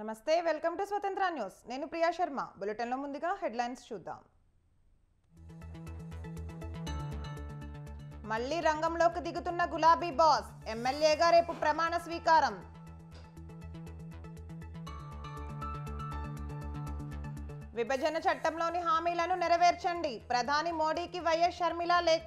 నమస్తే welcome to స్వతంత్ర news నేను ప్రియా శర్మ బులెటిన్లో ముందుగా హెడ్లైన్స్ చూద్దాం మళ్లీ రంగంలోకి దిగుతున్న గులాబీ బాస్ ఎమ్మెల్యేగా రేపు ప్రమాణ స్వీకారం విభజన చట్టంలోని హామీలను నెరవేర్చండి ప్రధాని మోడీకి వైఎస్ షర్మిల లేఖ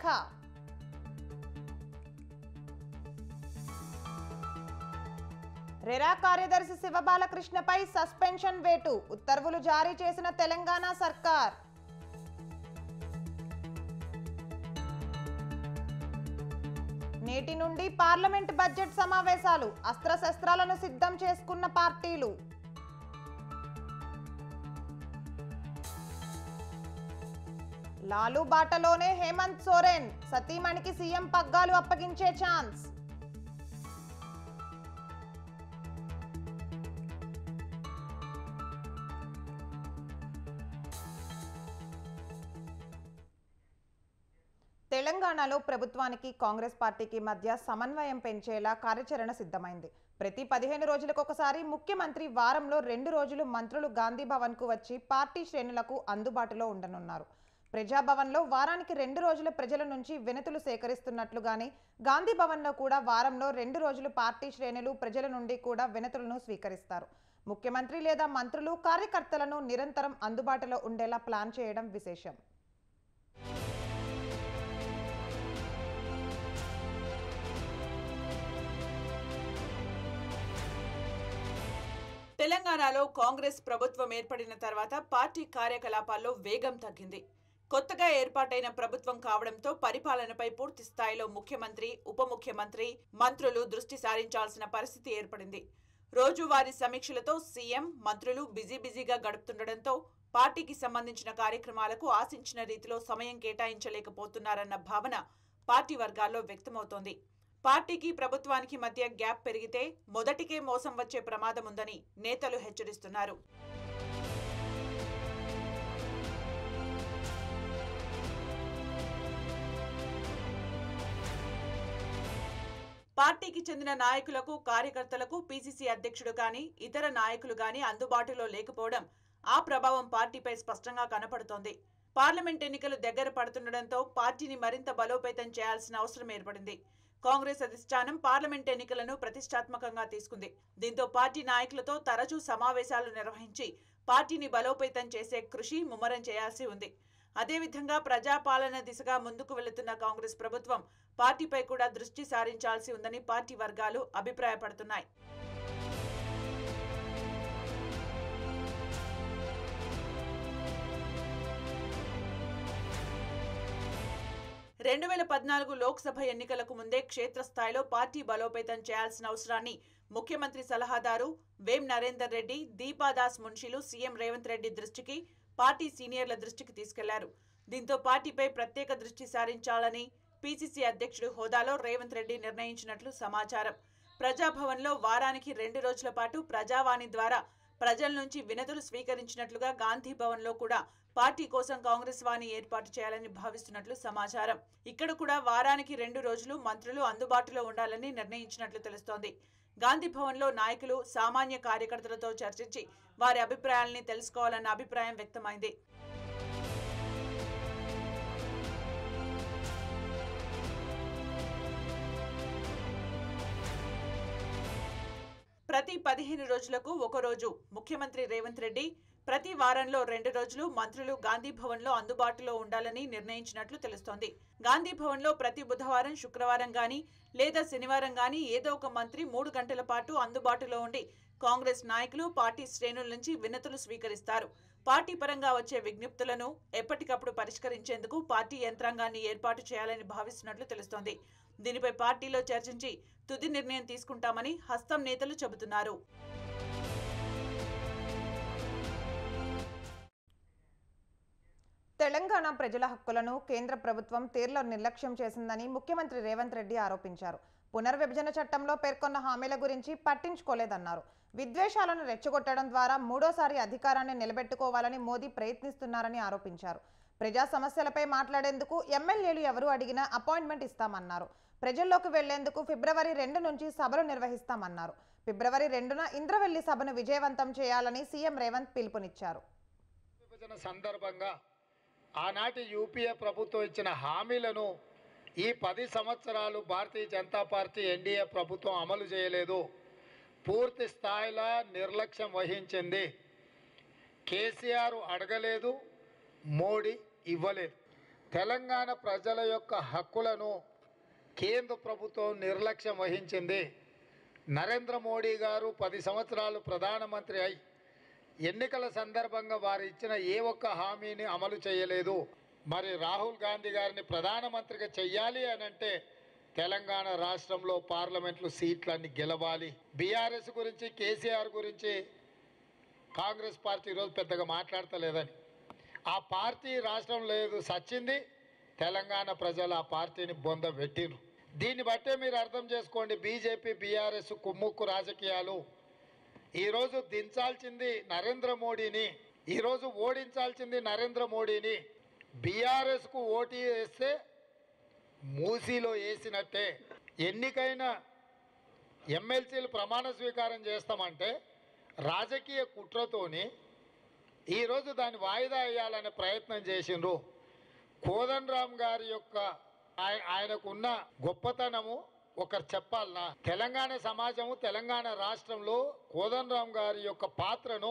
రెరా కార్యదర్శి శివబాలకృష్ణపై సస్పెన్షన్ వేటు ఉత్తర్వులు జారీ చేసిన తెలంగాణ సర్కార్ నేటి నుండి పార్లమెంట్ బడ్జెట్ సమావేశాలు అస్త్రశస్త్రాలను సిద్ధం చేసుకున్న పార్టీలు లాలు బాటలోనే హేమంత్ సోరెన్ సతీమణికి సీఎం పగ్గాలు అప్పగించే ఛాన్స్ తెలంగాణలో ప్రభుత్వానికి కాంగ్రెస్ పార్టీకి మధ్య సమన్వయం పెంచేలా కార్యాచరణ సిద్ధమైంది ప్రతి పదిహేను రోజులకు ఒకసారి ముఖ్యమంత్రి వారంలో రెండు రోజులు మంత్రులు గాంధీ భవన్కు వచ్చి పార్టీ శ్రేణులకు అందుబాటులో ఉండనున్నారు ప్రజాభవన్లో వారానికి రెండు రోజులు ప్రజల నుంచి వినతులు సేకరిస్తున్నట్లుగానే గాంధీ భవన్లో కూడా వారంలో రెండు రోజులు పార్టీ శ్రేణులు ప్రజల నుండి కూడా వినతులను స్వీకరిస్తారు ముఖ్యమంత్రి లేదా మంత్రులు కార్యకర్తలను నిరంతరం అందుబాటులో ఉండేలా ప్లాన్ చేయడం విశేషం తెలంగాణలో కాంగ్రెస్ ప్రభుత్వం ఏర్పడిన తర్వాత పార్టీ కార్యకలాపాల్లో వేగం తగ్గింది కొత్తగా ఏర్పాటైన ప్రభుత్వం కావడంతో పరిపాలనపై పూర్తి స్థాయిలో ముఖ్యమంత్రి ఉప ముఖ్యమంత్రి మంత్రులు దృష్టి సారించాల్సిన పరిస్థితి ఏర్పడింది రోజువారీ సమీక్షలతో సీఎం మంత్రులు బిజీ బిజీగా గడుపుతుండటంతో పార్టీకి సంబంధించిన కార్యక్రమాలకు ఆశించిన రీతిలో సమయం కేటాయించలేకపోతున్నారన్న భావన పార్టీ వర్గాల్లో వ్యక్తమవుతోంది పార్టీకి ప్రభుత్వానికి మధ్య గ్యాప్ పెరిగితే మొదటికే మోసం వచ్చే ప్రమాదం ఉందని నేతలు హెచ్చరిస్తున్నారు పార్టీకి చెందిన నాయకులకు కార్యకర్తలకు పీసీసీ అధ్యక్షుడు గాని ఇతర నాయకులు గాని అందుబాటులో లేకపోవడం ఆ ప్రభావం పార్టీపై స్పష్టంగా కనపడుతోంది పార్లమెంట్ ఎన్నికలు దగ్గర పడుతుండటంతో పార్టీని మరింత బలోపేతం చేయాల్సిన అవసరం ఏర్పడింది కాంగ్రెస్ అధిష్టానం పార్లమెంట్ ఎన్నికలను ప్రతిష్టాత్మకంగా తీసుకుంది దీంతో పార్టీ నాయకులతో తరచూ సమావేశాలు నిర్వహించి పార్టీని బలోపేతం చేసే కృషి ముమ్మరం చేయాల్సి ఉంది అదేవిధంగా ప్రజాపాలన దిశగా ముందుకు వెళుతున్న కాంగ్రెస్ ప్రభుత్వం పార్టీపై కూడా దృష్టి సారించాల్సి ఉందని పార్టీ వర్గాలు అభిప్రాయపడుతున్నాయి రెండు వేల పద్నాలుగు లోక్సభ ఎన్నికలకు ముందే క్షేత్రస్థాయిలో పార్టీ బలోపేతం చేయాల్సిన అవసరాన్ని ముఖ్యమంత్రి సలహాదారు వేం నరేందర్ రెడ్డి దీపాదాస్ మున్షిలు సీఎం రేవంత్ రెడ్డి దృష్టికి పార్టీ సీనియర్ల దృష్టికి తీసుకెళ్లారు దీంతో పార్టీపై ప్రత్యేక దృష్టి సారించాలని పీసీసీ అధ్యక్షుడు హోదాలో రేవంత్ రెడ్డి నిర్ణయించినట్లు సమాచారం ప్రజాభవన్లో వారానికి రెండు రోజుల పాటు ప్రజావాణి ద్వారా ప్రజల నుంచి వినతులు స్వీకరించినట్లుగా గాంధీ భవన్లో కూడా పార్టీ కోసం కాంగ్రెస్ వాణి ఏర్పాటు చేయాలని భావిస్తున్నట్లు సమాచారం ఇక్కడ కూడా వారానికి రెండు రోజులు మంత్రులు అందుబాటులో ఉండాలని నిర్ణయించినట్లు తెలుస్తోంది గాంధీ భవన్లో నాయకులు సామాన్య కార్యకర్తలతో చర్చించి వారి అభిప్రాయాల్ని తెలుసుకోవాలన్న అభిప్రాయం వ్యక్తమైంది ప్రతి పదిహేను రోజులకు ఒక రోజు ముఖ్యమంత్రి రేవంత్ రెడ్డి ప్రతి వారంలో రెండు రోజులు మంత్రులు గాంధీ భవన్లో అందుబాటులో ఉండాలని నిర్ణయించినట్లు తెలుస్తోంది గాంధీ భవన్లో ప్రతి బుధవారం శుక్రవారం గాని లేదా శనివారం గాని ఏదో ఒక మంత్రి మూడు గంటల పాటు అందుబాటులో ఉండి కాంగ్రెస్ నాయకులు పార్టీ శ్రేణుల నుంచి వినతులు స్వీకరిస్తారు పార్టీ పరంగా వచ్చే విజ్ఞప్తులను ఎప్పటికప్పుడు పరిష్కరించేందుకు పార్టీ యంత్రాంగాన్ని ఏర్పాటు చేయాలని భావిస్తున్నట్లు తెలుస్తోంది దీనిపై పార్టీలో చర్చించి తుది నిర్ణయం తీసుకుంటామని హస్తం నేతలు చెబుతున్నారు తెలంగాణ ప్రజల హక్కులను కేంద్ర ప్రభుత్వం తీరులో నిర్లక్ష్యం చేసిందని ముఖ్యమంత్రి రేవంత్ రెడ్డి ఆరోపించారు పునర్విభజన చట్టంలో పేర్కొన్న హామీల గురించి పట్టించుకోలేదన్నారు విద్వేషాలను రెచ్చగొట్టడం ద్వారా మూడోసారి అధికారాన్ని నిలబెట్టుకోవాలని మోదీ ప్రయత్నిస్తున్నారని ఆరోపించారు ప్రజా సమస్యలపై మాట్లాడేందుకు ఎమ్మెల్యేలు ఎవరు అడిగినా అపాయింట్మెంట్ ఇస్తామన్నారు ప్రజల్లోకి వెళ్లేందుకు ఫిబ్రవరి రెండు నుంచి సభలు నిర్వహిస్తామన్నారు ఫిబ్రవరి రెండున ఇంద్రవెల్లి సభను విజయవంతం చేయాలని సీఎం రేవంత్ పిలుపునిచ్చారు విభజన సందర్భంగా ఆనాటి యూపీఏ ప్రభుత్వం ఇచ్చిన హామీలను ఈ పది సంవత్సరాలు భారతీయ జనతా పార్టీ ఎన్డీఏ ప్రభుత్వం అమలు చేయలేదు పూర్తి స్థాయిలో నిర్లక్ష్యం వహించింది కేసీఆర్ అడగలేదు మోడీ ఇవ్వలేదు తెలంగాణ ప్రజల యొక్క హక్కులను కేంద్ర ప్రభుత్వం నిర్లక్ష్యం వహించింది నరేంద్ర మోడీ గారు పది సంవత్సరాలు ప్రధానమంత్రి అయి ఎన్నికల సందర్భంగా వారు ఇచ్చిన ఏ ఒక్క హామీని అమలు చేయలేదు మరి రాహుల్ గాంధీ గారిని ప్రధానమంత్రిగా చెయ్యాలి అని అంటే తెలంగాణ రాష్ట్రంలో పార్లమెంట్లు సీట్లన్నీ గెలవాలి బీఆర్ఎస్ గురించి కేసీఆర్ గురించి కాంగ్రెస్ పార్టీ ఈరోజు పెద్దగా మాట్లాడతలేదని ఆ పార్టీ రాష్ట్రం లేదు సచ్చింది తెలంగాణ ప్రజలు ఆ పార్టీని బొంద పెట్టిరు దీన్ని బట్టే మీరు అర్థం చేసుకోండి బీజేపీ బీఆర్ఎస్ కుమ్ముక్కు రాజకీయాలు ఈరోజు దించాల్సింది నరేంద్ర మోడీని ఈరోజు ఓడించాల్సింది నరేంద్ర మోడీని బీఆర్ఎస్కు ఓటు వేస్తే మూసీలో వేసినట్టే ఎన్నికైన ఎమ్మెల్సీలు ప్రమాణ స్వీకారం చేస్తామంటే రాజకీయ కుట్రతోని ఈరోజు దాన్ని వాయిదా వేయాలనే ప్రయత్నం చేసిండ్రు కోదన్ రామ్ గారి యొక్క ఆయ- ఆయనకున్న గొప్పతనము ఒకరు చెప్పాలనా తెలంగాణ సమాజము తెలంగాణ రాష్ట్రంలో కోదన్ రామ్ గారి యొక్క పాత్రను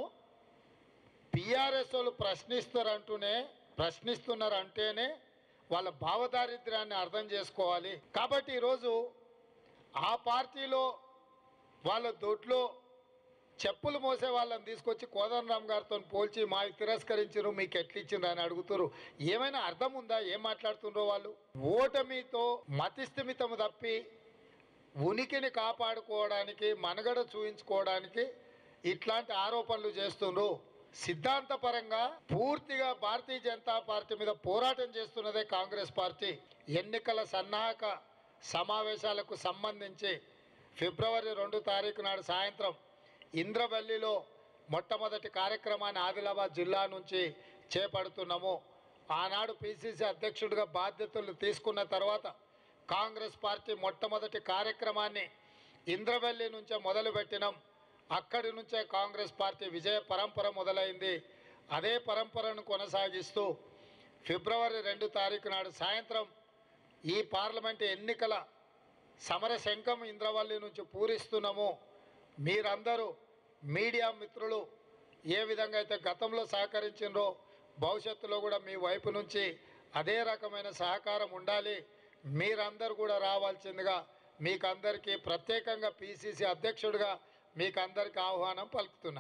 పిఆర్ఎస్ వాళ్ళు ప్రశ్నిస్తారంటూనే ప్రశ్నిస్తున్నారు అంటేనే వాళ్ళ భావదారిద్ర్యాన్ని అర్థం చేసుకోవాలి కాబట్టి ఈరోజు ఆ పార్టీలో వాళ్ళ దొడ్లో చెప్పులు మోసే వాళ్ళని తీసుకొచ్చి కోదండరామ్ గారితో పోల్చి మా తిరస్కరించారు మీకు ఎట్లిచ్చిండ్రు అని అడుగుతారు ఏమైనా అర్థం ఉందా ఏం మాట్లాడుతుండ్రో వాళ్ళు ఓటమితో మతిస్థిమితం తప్పి ఉనికిని కాపాడుకోవడానికి మనగడ చూయించుకోవడానికి ఇట్లాంటి ఆరోపణలు చేస్తుండ్రు సిద్ధాంతపరంగా పూర్తిగా భారతీయ జనతా పార్టీ మీద పోరాటం చేస్తున్నదే కాంగ్రెస్ పార్టీ ఎన్నికల సన్నాహక సమావేశాలకు సంబంధించి ఫిబ్రవరి రెండు తారీఖు నాడు సాయంత్రం ఇంద్రవల్లిలో మొట్టమొదటి కార్యక్రమాన్ని ఆదిలాబాద్ జిల్లా నుంచి చేపడుతున్నాము ఆనాడు పిసిసి అధ్యక్షుడిగా బాధ్యతలు తీసుకున్న తర్వాత కాంగ్రెస్ పార్టీ మొట్టమొదటి కార్యక్రమాన్ని ఇంద్రవెల్లి నుంచే మొదలుపెట్టినాం అక్కడి నుంచే కాంగ్రెస్ పార్టీ విజయ పరంపర మొదలైంది అదే పరంపరను కొనసాగిస్తూ ఫిబ్రవరి రెండు తారీఖు నాడు సాయంత్రం ఈ పార్లమెంటు ఎన్నికల సమర శంఖం ఇంద్రవల్లి నుంచి పూరిస్తున్నాము మీరందరూ మీడియా మిత్రులు ఏ విధంగా అయితే గతంలో సహకరించిండ్రో భవిష్యత్తులో కూడా మీ వైపు నుంచి అదే రకమైన సహకారం ఉండాలి మీరందరూ కూడా రావాల్సిందిగా మీకందరికీ ప్రత్యేకంగా పిసిసి అధ్యక్షుడిగా మీకందరికీ ఆహ్వానం పలుకుతున్నా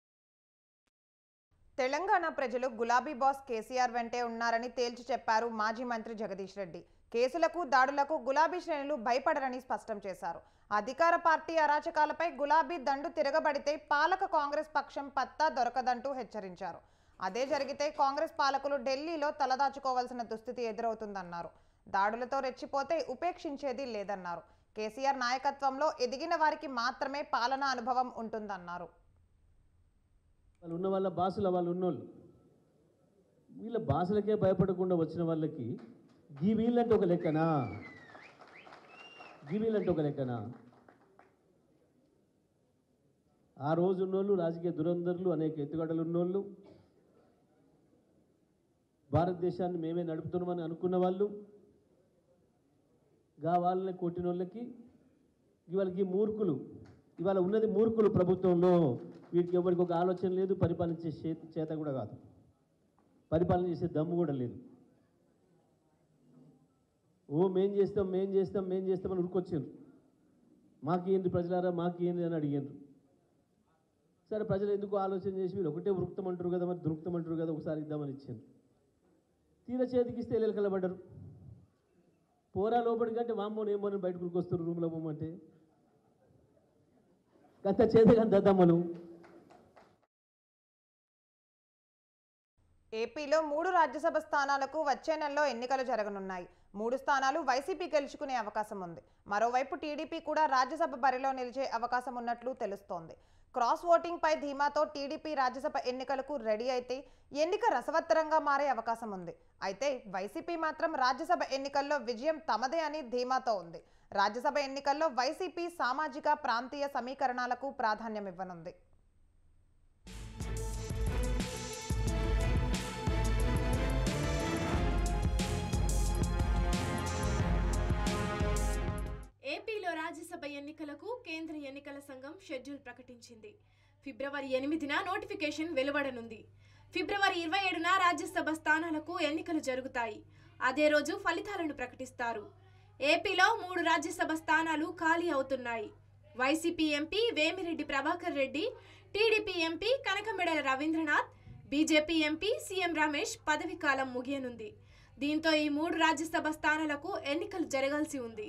తెలంగాణ ప్రజలు గులాబీ బాస్ కేసీఆర్ వెంటే ఉన్నారని తేల్చి చెప్పారు మాజీ మంత్రి జగదీష్ రెడ్డి కేసులకు దాడులకు గులాబీ శ్రేణులు భయపడరని స్పష్టం చేశారు అధికార పార్టీ అరాచకాలపై గులాబీ దండు తిరగబడితే పాలక కాంగ్రెస్ పక్షం పత్తా దొరకదంటూ హెచ్చరించారు అదే జరిగితే కాంగ్రెస్ పాలకులు ఢిల్లీలో తలదాచుకోవాల్సిన దుస్థితి ఎదురవుతుందన్నారు దాడులతో రెచ్చిపోతే ఉపేక్షించేది లేదన్నారు కేసీఆర్ నాయకత్వంలో ఎదిగిన వారికి మాత్రమే పాలనా అనుభవం ఉంటుందన్నారు వాళ్ళు ఉన్న వాళ్ళ భాషల వాళ్ళు ఉన్నోళ్ళు వీళ్ళ భాషలకే భయపడకుండా వచ్చిన వాళ్ళకి గీ వీళ్ళంటే ఒక లెక్కనా గీ వీళ్ళంటే ఒక లెక్కనా ఆ రోజు ఉన్నోళ్ళు రాజకీయ దురంధరులు అనేక ఎత్తుగడలు ఉన్నోళ్ళు భారతదేశాన్ని మేమే నడుపుతున్నామని అనుకున్న వాళ్ళు గా వాళ్ళని కొట్టిన వాళ్ళకి ఇవాళకి మూర్ఖులు ఇవాళ ఉన్నది మూర్ఖులు ప్రభుత్వంలో వీటికి ఎవరికి ఒక ఆలోచన లేదు పరిపాలించే చేత చేత కూడా కాదు పరిపాలన చేసే దమ్ము కూడా లేదు ఓ మేం చేస్తాం మేం చేస్తాం మేం చేస్తామని ఉరికొచ్చారు మాకేంది ప్రజలారా మాకేంది అని అడిగారు సరే ప్రజలు ఎందుకు ఆలోచన చేసి వీళ్ళు ఒకటే ఉరుకుతామంటారు కదా మరి దొరుకుతామంటారు కదా ఒకసారి ఇద్దామని ఇచ్చారు తీర చేతికిస్తే ఎల్లెలు కలబడ్డారు పోరా లోపలికి అంటే వామ్మో ఏమో అని బయటకు ఉరికొస్తారు రూమ్లో పోమంటే గంత చేతగంత దద్దమ్మలు ఏపీలో మూడు రాజ్యసభ స్థానాలకు వచ్చే నెలలో ఎన్నికలు జరగనున్నాయి మూడు స్థానాలు వైసీపీ గెలుచుకునే అవకాశం ఉంది మరోవైపు టీడీపీ కూడా రాజ్యసభ బరిలో నిలిచే అవకాశం ఉన్నట్లు తెలుస్తోంది క్రాస్ ఓటింగ్ పై ధీమాతో టీడీపీ రాజ్యసభ ఎన్నికలకు రెడీ అయితే ఎన్నిక రసవత్తరంగా మారే అవకాశం ఉంది అయితే వైసీపీ మాత్రం రాజ్యసభ ఎన్నికల్లో విజయం తమదే అని ధీమాతో ఉంది రాజ్యసభ ఎన్నికల్లో వైసీపీ సామాజిక ప్రాంతీయ సమీకరణాలకు ప్రాధాన్యం ఇవ్వనుంది ఏపీలో రాజ్యసభ ఎన్నికలకు కేంద్ర ఎన్నికల సంఘం షెడ్యూల్ ప్రకటించింది ఫిబ్రవరి ఎనిమిదిన నోటిఫికేషన్ వెలువడనుంది ఫిబ్రవరి ఇరవై ఏడున రాజ్యసభ స్థానాలకు ఎన్నికలు జరుగుతాయి అదే రోజు ఫలితాలను ప్రకటిస్తారు ఏపీలో మూడు రాజ్యసభ స్థానాలు ఖాళీ అవుతున్నాయి YCP MP Vemireddy Prabhakar Reddy TDP MP Kanakamedala Ravindranath BJP MP CM Ramesh పదవి కాలం ముగియనుంది దీంతో ఈ మూడు రాజ్యసభ స్థానాలకు ఎన్నికలు జరగాల్సి ఉంది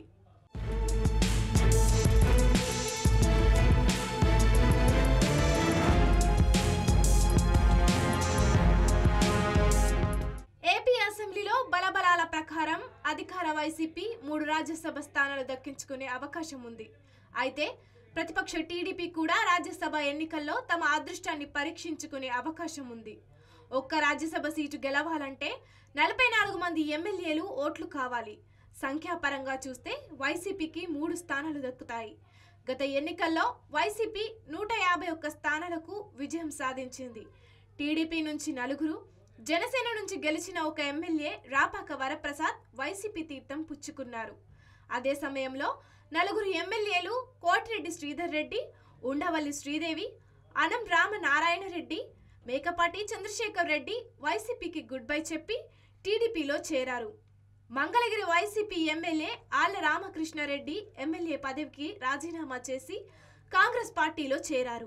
ఏపీ అసెంబ్లీలో బలబలాల ప్రకారం అధికార వైసీపీ మూడు రాజ్యసభ స్థానాలు దక్కించుకునే అవకాశం ఉంది అయితే ప్రతిపక్ష టీడీపీ కూడా రాజ్యసభ ఎన్నికల్లో తమ అదృష్టాన్ని పరీక్షించుకునే అవకాశం ఉంది ఒక్క రాజ్యసభ సీటు గెలవాలంటే నలభై నాలుగు మంది ఎమ్మెల్యేలు ఓట్లు కావాలి సంఖ్యాపరంగా చూస్తే వైసీపీకి మూడు స్థానాలు దక్కుతాయి గత ఎన్నికల్లో వైసీపీ నూట యాభై ఒక్క స్థానాలకు విజయం సాధించింది టీడీపీ నుంచి నలుగురు జనసేన నుంచి గెలిచిన ఒక ఎమ్మెల్యే రాపాక వరప్రసాద్ వైసీపీ తీర్థం పుచ్చుకున్నారు అదే సమయంలో నలుగురు ఎమ్మెల్యేలు కోటిరెడ్డి శ్రీధర్ రెడ్డి ఉండవల్లి శ్రీదేవి అనం రామ నారాయణ రెడ్డి మేకపాటి చంద్రశేఖర్ రెడ్డి వైసీపీకి గుడ్ బై చెప్పి టీడీపీలో చేరారు Mangalagiri YCP MLA Alla Ramakrishnareddy MLA పదవికి రాజీనామా చేసి కాంగ్రెస్ పార్టీలో చేరారు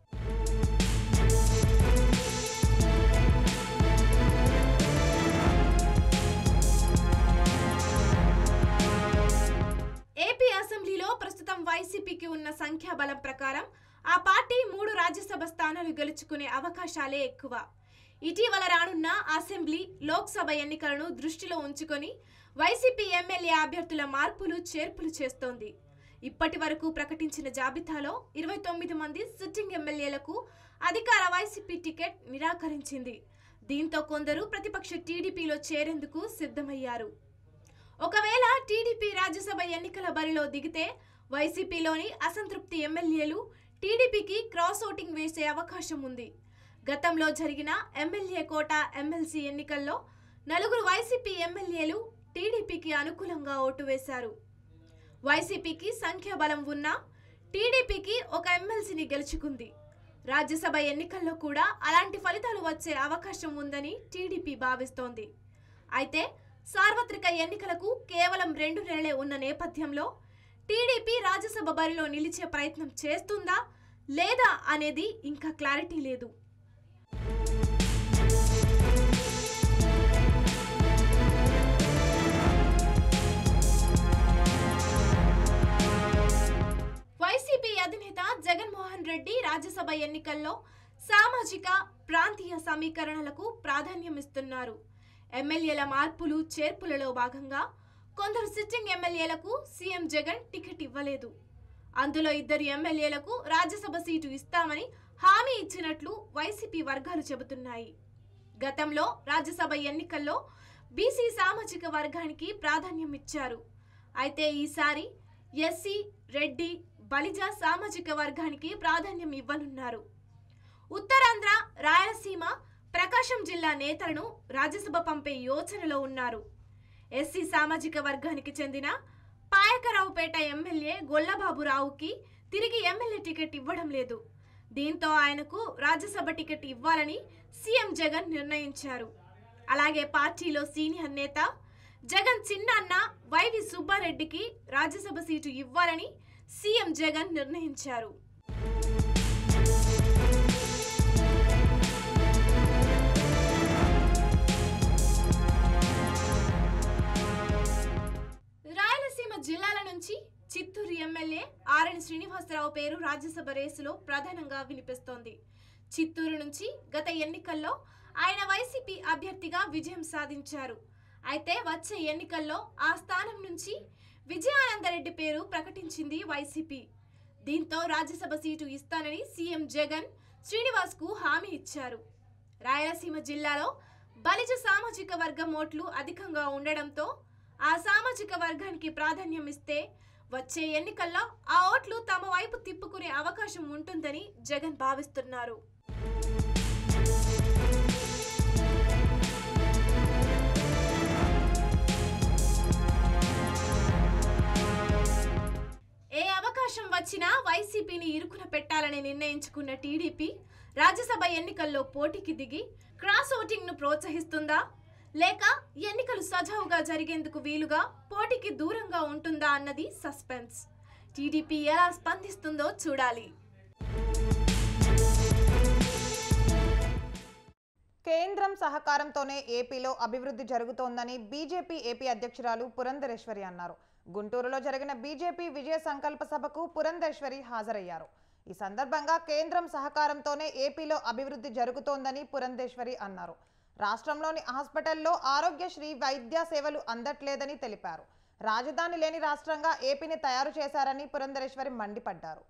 ఏపీ అసెంబ్లీలో ప్రస్తుతం వైసీపీకి ఉన్న సంఖ్యాబలం ప్రకారం ఆ పార్టీ మూడు రాజ్యసభ స్థానాలు గెలుచుకునే అవకాశాలే ఎక్కువ ఇటీవల రానున్న అసెంబ్లీ లోక్సభ ఎన్నికలను దృష్టిలో ఉంచుకొని వైసీపీ ఎమ్మెల్యే అభ్యర్థుల మార్పులు చేర్పులు చేస్తోంది ఇప్పటి వరకు ప్రకటించిన జాబితాలో ఇరవై తొమ్మిది మంది సిట్టింగ్ ఎమ్మెల్యేలకు అధికార వైసీపీ టికెట్ నిరాకరించింది దీంతో కొందరు ప్రతిపక్ష టీడీపీలో చేరేందుకు సిద్ధమయ్యారు ఒకవేళ టీడీపీ రాజ్యసభ ఎన్నికల బరిలో దిగితే వైసీపీలోని అసంతృప్తి ఎమ్మెల్యేలు టీడీపీకి క్రాస్ ఓటింగ్ వేసే అవకాశం ఉంది గతంలో జరిగిన ఎమ్మెల్యే కోట ఎమ్మెల్సీ ఎన్నికల్లో నలుగురు వైసీపీ ఎమ్మెల్యేలు టీడీపీకి అనుకూలంగా ఓటు వేశారు వైసీపీకి సంఖ్యాబలం ఉన్నా టీడీపీకి ఒక ఎమ్మెల్సీని గెలుచుకుంది రాజ్యసభ ఎన్నికల్లో కూడా అలాంటి ఫలితాలు వచ్చే అవకాశం ఉందని టీడీపీ భావిస్తోంది అయితే సార్వత్రిక ఎన్నికలకు కేవలం రెండు నెలలే ఉన్న నేపథ్యంలో టీడీపీ రాజ్యసభ బరిలో నిలిచే ప్రయత్నం చేస్తుందా లేదా అనేది ఇంకా క్లారిటీ లేదు వైసీపీ అధినేత జగన్మోహన్ రెడ్డి రాజ్యసభ ఎన్నికల్లో సామాజిక ప్రాంతీయ సమీకరణలకు ప్రాధాన్యం ఇస్తున్నారు ఎమ్మెల్యేల మార్పులు చేర్పులలో భాగంగా కొందరు సిట్టింగ్ ఎమ్మెల్యేలకు సీఎం జగన్ టికెట్ ఇవ్వలేదు అందులో ఇద్దరు ఎమ్మెల్యేలకు రాజ్యసభ సీటు ఇస్తామని హామీ ఇచ్చినట్లు వైసీపీ వర్గాలు చెబుతున్నాయి గతంలో రాజ్యసభ ఎన్నికల్లో బీసీ సామాజిక వర్గానికి ప్రాధాన్యం ఇచ్చారు అయితే ఈసారి ఎస్సీ రెడ్డి బలిజ సామాజిక వర్గానికి ప్రాధాన్యం ఇవ్వనున్నారు ఉత్తరాంధ్ర రాయలసీమ ప్రకాశం జిల్లా నేతలను రాజ్యసభ పంపే యోచనలో ఉన్నారు ఎస్సీ సామాజిక వర్గానికి చెందిన పాయకరావుపేట ఎమ్మెల్యే గొల్లబాబురావుకి తిరిగి ఎమ్మెల్యే టికెట్ ఇవ్వడం లేదు దీంతో ఆయనకు రాజ్యసభ టికెట్ ఇవ్వాలని సీఎం జగన్ నిర్ణయించారు అలాగే పార్టీలో సీనియర్ నేత జగన్ చిన్నాన్న వైవి సుబ్బారెడ్డికి రాజ్యసభ సీటు ఇవ్వాలని సీఎం జగన్ నిర్ణయించారు రాయలసీమ జిల్లాల నుంచి చిత్తూరు ఎమ్మెల్యే ఆర్ఎన్ శ్రీనివాసరావు పేరు రాజ్యసభ రేసులో ప్రధానంగా వినిపిస్తోంది చిత్తూరు నుంచి గత ఎన్నికల్లో ఆయన వైసీపీ అభ్యర్థిగా విజయం సాధించారు అయితే వచ్చే ఎన్నికల్లో ఆ స్థానం నుంచి విజయానందరెడ్డి పేరు ప్రకటించింది వైసీపీ దీంతో రాజ్యసభ సీటు ఇస్తానని సీఎం జగన్ శ్రీనివాస్కు హామీ ఇచ్చారు రాయలసీమ జిల్లాలో బలిజ సామాజిక వర్గం ఓట్లు అధికంగా ఉండడంతో ఆ సామాజిక వర్గానికి ప్రాధాన్యం ఇస్తే వచ్చే ఎన్నికల్లో ఆ ఓట్లు తమ వైపు తిప్పుకునే అవకాశం ఉంటుందని జగన్ భావిస్తున్నారు ఏ అవకాశం వచ్చినా వైసీపీని ఇరుకున పెట్టాలని నిర్ణయించుకున్న టీడీపీ రాజ్యసభ ఎన్నికల్లో పోటీకి దిగి క్రాస్ ఓటింగ్ ను ప్రోత్సహిస్తుందా లేక ఎన్నికలు సజావుగా జరిగేందుకు వీలుగా పోటీకి దూరంగా ఉంటుందా అన్నది సస్పెన్స్ టీడీపీ ఎలా స్పందిస్తుందో చూడాలి కేంద్రం సహకారంతోనే ఏపీలో అభివృద్ధి జరుగుతోందని బీజేపీ ఏపీ అధ్యక్షురాలు పురంధరేశ్వరి అన్నారు గుంటూరులో జరిగిన బీజేపీ విజయ సంకల్ప సభకు పురంధేశ్వరి హాజరయ్యారు ఈ సందర్భంగా కేంద్రం సహకారంతోనే ఏపీలో అభివృద్ధి జరుగుతోందని పురంధేశ్వరి అన్నారు రాష్ట్రంలోని హాస్పిటల్లో ఆరోగ్యశ్రీ వైద్య సేవలు అందట్లేదని తెలిపారు రాజధాని లేని రాష్ట్రంగా ఏపీని తయారు చేశారని పురంధరేశ్వరి మండిపడ్డారు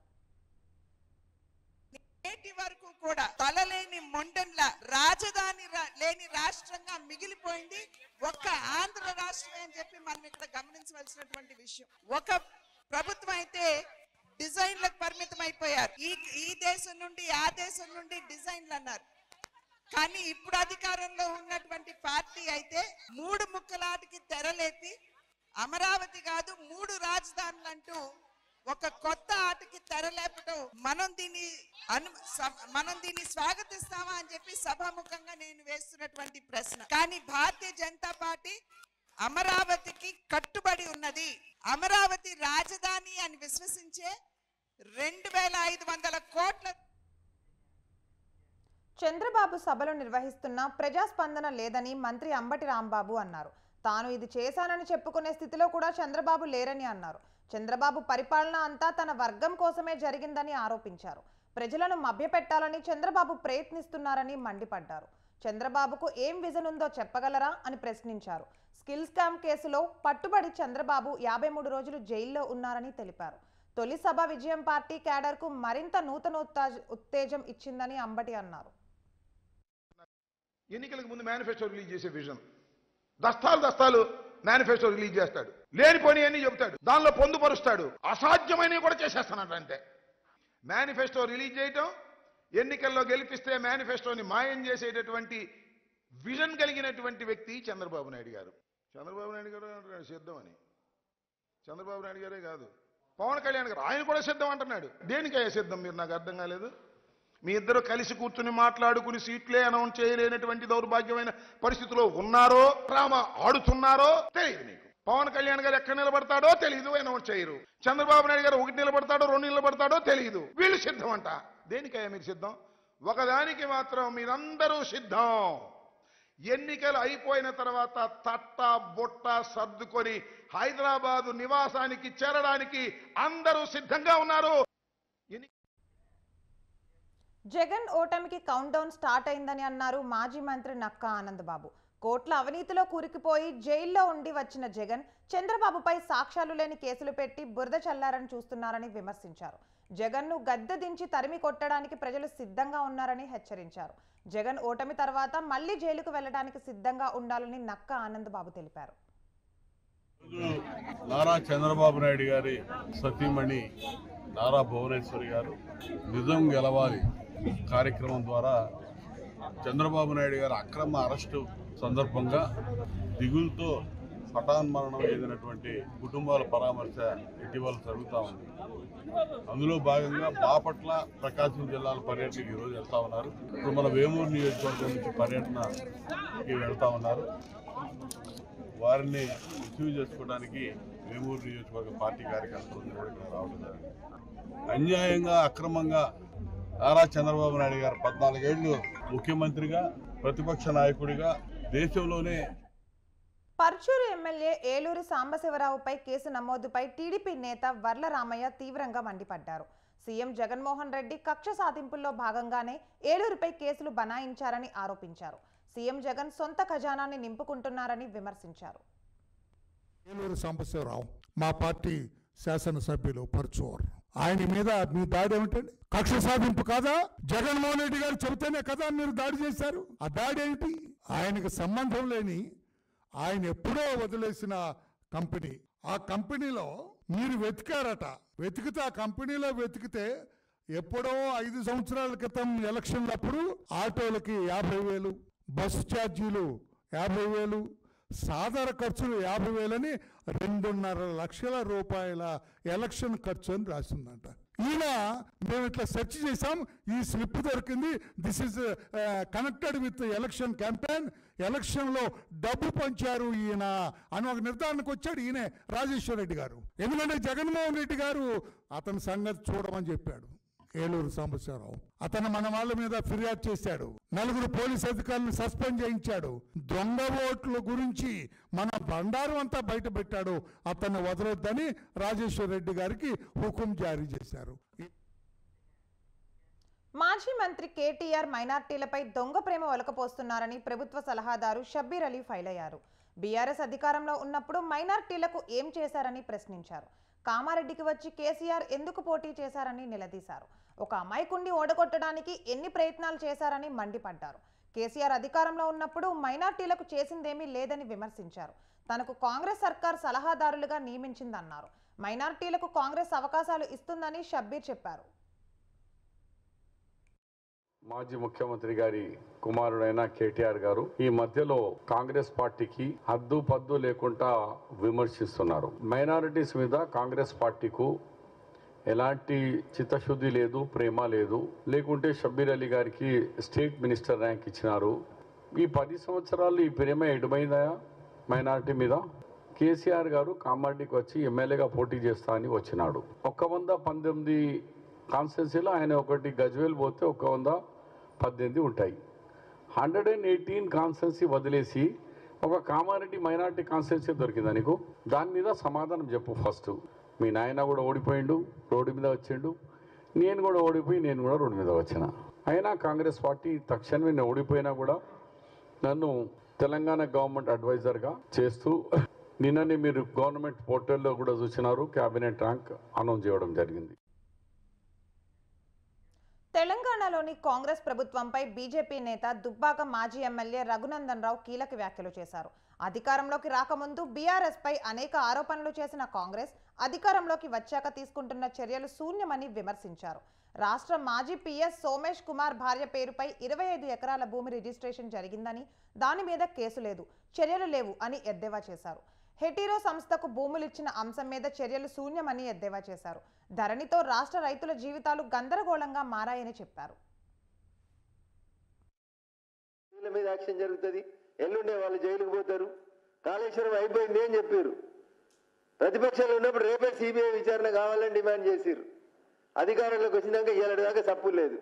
నేటి వరకు కూడా తలలేని మొండన్ల రాజధాని రా- లేని రాష్ట్రంగా మిగిలిపోయింది ఒక్క ఆంధ్ర రాష్ట్రమే అని చెప్పి మనం ఇక్కడ గమనించవలసినటువంటి విషయం ఒక ప్రభుత్వం అయితే డిజైన్లకు పరిమితం అయిపోయారు ఈ ఈ దేశం నుండి ఆ దేశం నుండి డిజైన్లు అన్నారు కానీ ఇప్పుడు అధికారంలో ఉన్నటువంటి పార్టీ అయితే మూడు ముక్కలాటికి తెరలేపి అమరావతి కాదు మూడు రాజధానులు అంటూ ఒక కొత్త ఆటకి తెరలేపటం మనం దీన్ని అను స- మనం దీన్ని స్వాగతిస్తామా అని చెప్పి సభాముఖంగా నేను వేస్తున్నటువంటి ప్రశ్న కానీ భారతీయ జనతా పార్టీ అమరావతికి కట్టుబడి ఉన్నది అమరావతి రాజధాని అని విశ్వసించే రెండు వేల ఐదు వందల కోట్ల చంద్రబాబు సభలు నిర్వహిస్తున్న ప్రజాస్పందన లేదని మంత్రి అంబటి రాంబాబు అన్నారు తాను ఇది చేశానని చెప్పుకునే స్థితిలో కూడా చంద్రబాబు లేరని అన్నారు చంద్రబాబు పరిపాలన అంతా తన వర్గం కోసమే జరిగిందని ఆరోపించారు ప్రజలను మభ్యపెట్టాలని చంద్రబాబు ప్రయత్నిస్తున్నారని మండిపడ్డారు చంద్రబాబుకు ఏం విజన్ ఉందో చెప్పగలరా అని ప్రశ్నించారు స్కిల్ స్కామ్ కేసులో పట్టుబడి చంద్రబాబు యాభై మూడు రోజులు జైల్లో ఉన్నారని తెలిపారు తొలి సభ విజయం పార్టీ క్యాడర్కు మరింత నూతనోత్తాజ- ఉత్తేజం ఇచ్చిందని అంబటి అన్నారు ఎన్నికలకు ముందు మేనిఫెస్టో రిలీజ్ చేసే విజన్ దస్తాలు దస్తాలు మేనిఫెస్టో రిలీజ్ చేస్తాడు లేనిపోని అన్ని చెబుతాడు దానిలో పొందుపరుస్తాడు అసాధ్యమైనవి కూడా చేసేస్తానంట అంతే మేనిఫెస్టో రిలీజ్ చేయటం ఎన్నికల్లో గెలిపిస్తే మేనిఫెస్టోని మాయం చేసేటటువంటి విజన్ కలిగినటువంటి వ్యక్తి చంద్రబాబు నాయుడు గారు చంద్రబాబు నాయుడు గారు అంటున్నాడు సిద్ధం అని చంద్రబాబు నాయుడు గారే కాదు పవన్ కళ్యాణ్ గారు ఆయన కూడా సిద్ధం అంటున్నాడు దేనికయ్యా సిద్ధం మీరు నాకు అర్థం కాలేదు మీ ఇద్దరు కలిసి కూర్చుని మాట్లాడుకుని సీట్లే అనౌన్స్ చేయలేనటువంటి దౌర్భాగ్యమైన పరిస్థితిలో ఉన్నారో డ్రామా ఆడుతున్నారో తెలియదు నీకు పవన్ కళ్యాణ్ గారు ఎక్కడ నిలబడతాడో తెలియదు అనౌన్స్ చేయరు చంద్రబాబు నాయుడు గారు ఒకటి నిలబడతాడో రెండు నిలబడతాడో తెలియదు వీళ్ళు సిద్ధం అంట దేనికయ్యా మీరు సిద్ధం ఒకదానికి మాత్రం మీరందరూ సిద్ధం ఎన్నికలు అయిపోయిన తర్వాత తట్ట బుట్ట సర్దుకొని హైదరాబాదు నివాసానికి చేరడానికి అందరూ సిద్ధంగా ఉన్నారు జగన్ ఓటమికి కౌంట్ డౌన్ స్టార్ట్ అయిందని అన్నారు మాజీ మంత్రి నక్కా ఆనందబాబు కోట్ల అవినీతిలో కూరుకుపోయి జైల్లో ఉండి వచ్చిన జగన్ చంద్రబాబుపై సాక్ష్యాలు లేని కేసులు పెట్టి బురద చల్లారని చూస్తున్నారని విమర్శించారు జగన్ను గద్దె దించి తరిమి కొట్టడానికి ప్రజలు సిద్ధంగా ఉన్నారని హెచ్చరించారు జగన్ ఓటమి తర్వాత మళ్లీ జైలుకు వెళ్లడానికి సిద్ధంగా ఉండాలని నక్కా ఆనందబాబు తెలిపారు నారా చంద్రబాబు నాయుడు గారి సతీమణి నారా భువనేశ్వరి గారు నిజం గెలవాలి కార్యక్రమం ద్వారా చంద్రబాబు నాయుడు గారి అక్రమ అరెస్టు సందర్భంగా దిగులతో హఠాన్ మరణం ఏదైనటువంటి కుటుంబాల పరామర్శ ఇటీవల జరుగుతూ ఉంది అందులో భాగంగా బాపట్ల ప్రకాశం జిల్లాల పర్యటనకి ఈరోజు వెళ్తా ఉన్నారు ఇప్పుడు మన వేమూరు నియోజకవర్గం నుంచి పర్యటనకి వెళ్తా ఉన్నారు వారిని రిసీవ్ చేసుకోవడానికి వేమూరు నియోజకవర్గ పార్టీ కార్యకర్తలు కూడా ఇక్కడ రావడం జరిగింది అన్యాయంగా అక్రమంగా నారా చంద్రబాబు నాయుడు గారు పద్నాలుగేళ్లు ముఖ్యమంత్రిగా ప్రతిపక్ష నాయకుడిగా దేశంలోనే పర్చూరు ఎమ్మెల్యే ఏలూరి సాంబశివరావుపై కేసు నమోదుపై టీడీపీ నేత వర్ల రామయ్య తీవ్రంగా మండిపడ్డారు సీఎం జగన్మోహన్ రెడ్డి కక్ష సాధింపుల్లో భాగంగానే ఏలూరుపై కేసులు బనాయించారని ఆరోపించారు సీఎం జగన్ సొంత ఖజానాన్ని నింపుకుంటున్నారని విమర్శించారు ఏలూరు సాంబశివరావు మా పార్టీ శాసనసభ్యులు పర్చూర్ ఆయన మీద మీ దాడి ఏమిటండి కక్ష సాధింపు కాదా జగన్మోహన్ రెడ్డి గారు చెబితేనే కదా మీరు దాడి చేశారు ఆ దాడి ఏంటి ఆయనకు సంబంధం లేని ఆయన ఎప్పుడో వదిలేసిన కంపెనీ ఆ కంపెనీలో మీరు వెతికారట వెతికితే ఆ కంపెనీలో వెతికితే ఎప్పుడో ఐదు సంవత్సరాల క్రితం ఎలక్షన్లప్పుడు ఆటోలకి యాభై వేలు బస్సు ఛార్జీలు యాభై వేలు సాధారణ ఖర్చులు యాభై వేలని రెండున్నర లక్షల రూపాయల ఎలక్షన్ ఖర్చు అని రాసిందంట ఈయన మేము ఇట్లా సెర్చ్ చేసాం ఈ స్లిప్ దొరికింది this is connected with election campaign ఎలక్షన్లో డబ్బు పంచారు ఈయన అని ఒక నిర్ధారణకు వచ్చాడు ఈయనే రాజేశ్వర రెడ్డి గారు ఎందుకంటే జగన్మోహన్ రెడ్డి గారు అతని సంగతి చూడమని చెప్పాడు ఏలూరు సాంబశివరావు అతను మన వాళ్ళ మీద ఫిర్యాదు చేశాడు నలుగురు పోలీస్ అధికారులను సస్పెండ్ చేయించాడు దొంగ ఓట్ల గురించి మన బండారం అంతా బయట పెట్టాడు అతన్ని వదలొద్దని రాజేశ్వర రెడ్డి గారికి హుకుం జారీ చేశారు మాజీ మంత్రి కేటీఆర్ మైనార్టీలపై దొంగ ప్రేమ ఒలకపోస్తున్నారని ప్రభుత్వ సలహాదారు షబ్బీర్ అలీ ఫైల్ అయ్యారు బీఆర్ఎస్ అధికారంలో ఉన్నప్పుడు మైనార్టీలకు ఏం చేశారని ప్రశ్నించారు కామారెడ్డికి వచ్చి కేసీఆర్ ఎందుకు పోటీ చేశారని నిలదీశారు ఒక అమాయకుండి ఓడగొట్టడానికి ఎన్ని ప్రయత్నాలు చేశారని మండిపడ్డారు కేసీఆర్ అధికారంలో ఉన్నప్పుడు మైనార్టీలకు చేసిందేమీ లేదని విమర్శించారు తనకు కాంగ్రెస్ సర్కార్ సలహాదారులుగా నియమించిందన్నారు మైనార్టీలకు కాంగ్రెస్ అవకాశాలు ఇస్తుందని షబ్బీర్ చెప్పారు మాజీ ముఖ్యమంత్రి గారి కుమారుడైన కేటీఆర్ గారు ఈ మధ్యలో కాంగ్రెస్ పార్టీకి హద్దు పద్దు లేకుండా విమర్శిస్తున్నారు మైనారిటీస్ మీద కాంగ్రెస్ పార్టీకు ఎలాంటి చిత్తశుద్ధి లేదు ప్రేమ లేదు లేకుంటే షబ్బీర్ అలీ గారికి స్టేట్ మినిస్టర్ ర్యాంక్ ఇచ్చినారు ఈ పది సంవత్సరాలు ఈ ప్రేమ ఎడుమైందా మైనారిటీ మీద కేసీఆర్ గారు కామారెడ్డికి వచ్చి ఎమ్మెల్యేగా పోటీ చేస్తా అని వచ్చినాడు ఒక్క వంద పంతొమ్మిది కాన్స్టిట్యున్సీలో ఆయన ఒకటి గజ్వేల్ పోతే ఒక వంద పద్దెనిమిది ఉంటాయి హండ్రెడ్ అండ్ ఎయిటీన్ కాన్స్టిట్యున్సీ వదిలేసి ఒక కామారెడ్డి మైనార్టీ కాన్స్టిట్యున్సీ దొరికిందా నీకు దాని మీద సమాధానం చెప్పు ఫస్ట్ మీ నాయన కూడా ఓడిపోయిండు రోడ్డు మీద వచ్చిండు నేను కూడా ఓడిపోయి నేను కూడా రోడ్డు మీద వచ్చిన అయినా కాంగ్రెస్ పార్టీ తక్షణమే నేను ఓడిపోయినా కూడా నన్ను తెలంగాణ గవర్నమెంట్ అడ్వైజర్గా చేస్తూ నిన్ననే మీరు గవర్నమెంట్ పోర్టల్లో కూడా చూసినారు క్యాబినెట్ ర్యాంక్ అనౌన్స్ చేయడం జరిగింది తెలంగాణలోని కాంగ్రెస్ ప్రభుత్వంపై బీజేపీ నేత దుబ్బాక మాజీ ఎమ్మెల్యే రఘునందన్ రావు కీలక వ్యాఖ్యలు చేశారు అధికారంలోకి రాకముందు బీఆర్ఎస్ పై అనేక ఆరోపణలు చేసిన కాంగ్రెస్ అధికారంలోకి వచ్చాక తీసుకుంటున్న చర్యలు శూన్యమని విమర్శించారు రాష్ట్ర మాజీ పీఎస్ సోమేష్ కుమార్ భార్య పేరుపై ఇరవై ఐదు ఎకరాల భూమి రిజిస్ట్రేషన్ జరిగిందని దాని మీద కేసు లేదు చర్యలు లేవు అని ఎద్దేవా చేశారు హెటీరో సంస్థకు భూములిచ్చిన అంశం మీద చర్యలు శూన్యమని ఎద్దేవా చేశారు ధరణితో రాష్ట్ర రైతుల జీవితాలు గందరగోళంగా మారాయని చెప్పారు వీళ్ళ మీద యాక్షన్ జరుగుతుంది ఎల్లుండే వాళ్ళు జైలుకు పోతారు కాళేశ్వరం అయిపోయింది అని చెప్పారు ప్రతిపక్షాలు ఉన్నప్పుడు రేపే సిబిఐ విచారణ కావాలని డిమాండ్ చేసిర్రు అధికారంలోకి వచ్చినాక ఇవాళ దాకా సప్పు లేదు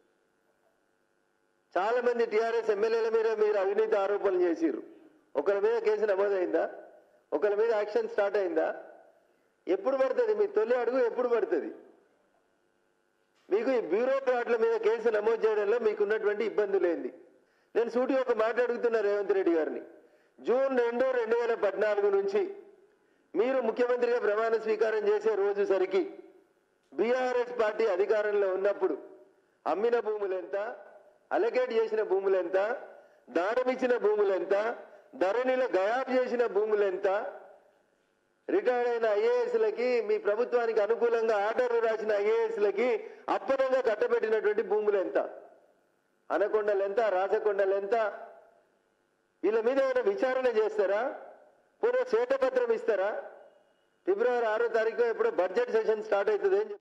చాలా మంది టీఆర్ఎస్ ఎమ్మెల్యేల మీద మీరు అవినీతి ఆరోపణలు చేసిర్రు ఒకరి మీద కేసు నమోదైందా ఒకరి మీద యాక్షన్ స్టార్ట్ అయిందా ఎప్పుడు పడుతుంది మీ తొలి అడుగు ఎప్పుడు పడుతుంది మీకు ఈ బ్యూరోక్రాట్ల మీద కేసు నమోదు చేయడంలో మీకున్నటువంటి ఇబ్బందులు ఏంది నేను సూటి ఒక మాట అడుగుతున్నా రేవంత్ రెడ్డి గారిని జూన్ రెండు రెండు వేల పద్నాలుగు నుంచి మీరు ముఖ్యమంత్రిగా ప్రమాణ స్వీకారం చేసే రోజు సరికి బీఆర్ఎస్ పార్టీ అధికారంలో ఉన్నప్పుడు అమ్మిన భూములు ఎంత అలకేట్ చేసిన భూములు ఎంత దానం ఇచ్చిన భూములు ఎంత ధరణిలో గయాబ్ చేసిన భూములు ఎంత రిటైర్డ్ అయిన ఐఏఎస్లకి మీ ప్రభుత్వానికి అనుకూలంగా ఆర్డర్లు రాసిన ఐఏఎస్లకి అప్పనంగా కట్టబెట్టినటువంటి భూములు ఎంత అనకొండలు ఎంత రాసకొండలు ఎంత వీళ్ళ మీద ఏమైనా విచారణ చేస్తారా పూర్వ శ్వేతపత్రం ఇస్తారా ఫిబ్రవరి ఆరో తారీఖు ఎప్పుడో బడ్జెట్ సెషన్ స్టార్ట్ అవుతుంది అని చెప్పి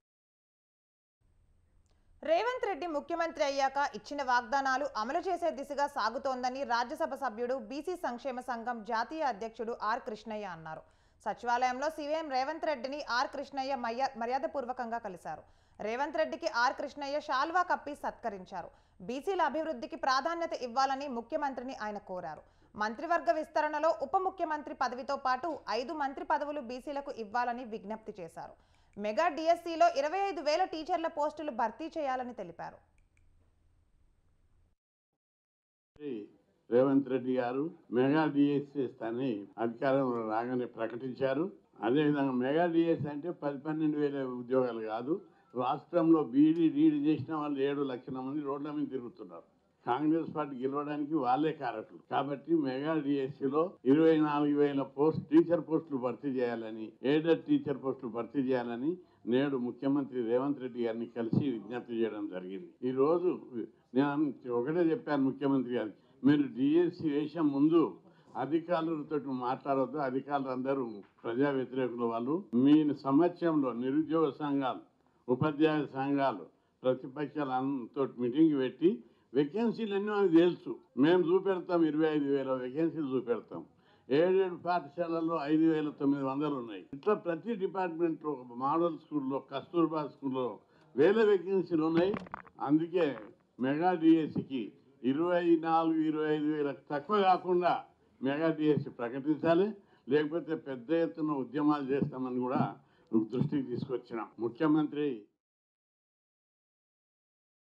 రేవంత్ రెడ్డి ముఖ్యమంత్రి అయ్యాక ఇచ్చిన వాగ్దానాలు అమలు చేసే దిశగా సాగుతోందని రాజ్యసభ సభ్యుడు బీసీ సంక్షేమ సంఘం జాతీయ అధ్యక్షుడు ఆర్ కృష్ణయ్య అన్నారు సచివాలయంలో సీఎం రేవంత్ రెడ్డిని ఆర్ కృష్ణయ్య మర్యా మర్యాదపూర్వకంగా కలిశారు రేవంత్ రెడ్డికి ఆర్ కృష్ణయ్య శాల్వా కప్పి సత్కరించారు బీసీల అభివృద్ధికి ప్రాధాన్యత ఇవ్వాలని ముఖ్యమంత్రిని ఆయన కోరారు మంత్రివర్గ విస్తరణలో ఉప ముఖ్యమంత్రి పదవితో పాటు ఐదు మంత్రి పదవులు బీసీలకు ఇవ్వాలని విజ్ఞప్తి చేశారు మెగా డిఎస్సిలో ఇరవై ఐదు వేల టీచర్ల పోస్టులు భర్తీ చేయాలని తెలిపారు రేవంత్ రెడ్డి గారు మెగా డిఎస్ చేస్తానని అధికారంలో రాగానే ప్రకటించారు అదేవిధంగా మెగా డిఎస్ అంటే పది పన్నెండు వేల ఉద్యోగాలు కాదు రాష్ట్రంలో బీడీ డీడీ చేసిన వాళ్ళు ఏడు లక్షల మంది రోడ్ల మీద తిరుగుతున్నారు కాంగ్రెస్ పార్టీ గెలవడానికి వాళ్ళే కారకులు కాబట్టి మెగా డిఎస్సిలో ఇరవై నాలుగు వేల పోస్ట్ టీచర్ పోస్టులు భర్తీ చేయాలని ఎయిడెడ్ టీచర్ పోస్టులు భర్తీ చేయాలని నేడు ముఖ్యమంత్రి రేవంత్ రెడ్డి గారిని కలిసి విజ్ఞప్తి చేయడం జరిగింది ఈ రోజు నేను ఒకటే చెప్పాను ముఖ్యమంత్రి గారికి మీరు డిఎస్సి వేసే ముందు అధికారులతో మాట్లాడవద్దు అధికారులు అందరూ ప్రజా వ్యతిరేకుల వాళ్ళు మీ సమక్షంలో నిరుద్యోగ సంఘాలు ఉపాధ్యాయ సంఘాలు ప్రతిపక్షాలతో మీటింగ్ పెట్టి వేకెన్సీలు ఎన్నో అని తెలుసు మేము చూపెడతాం ఇరవై ఐదు వేల వేకెన్సీలు చూపెడతాం ఏడేడు పాఠశాలల్లో ఐదు వేల తొమ్మిది వందలు ఉన్నాయి ఇట్లా ప్రతి డిపార్ట్మెంట్లో మోడల్ స్కూల్లో కస్తూర్బా స్కూల్లో వేల వేకెన్సీలు ఉన్నాయి అందుకే మెగా డిఎస్సికి ఇరవై నాలుగు ఇరవై ఐదు వేలకు తక్కువ కాకుండా మెగా డిఎస్సి ప్రకటించాలి లేకపోతే పెద్ద ఎత్తున ఉద్యమాలు చేస్తామని కూడా దృష్టికి తీసుకొచ్చినాం ముఖ్యమంత్రి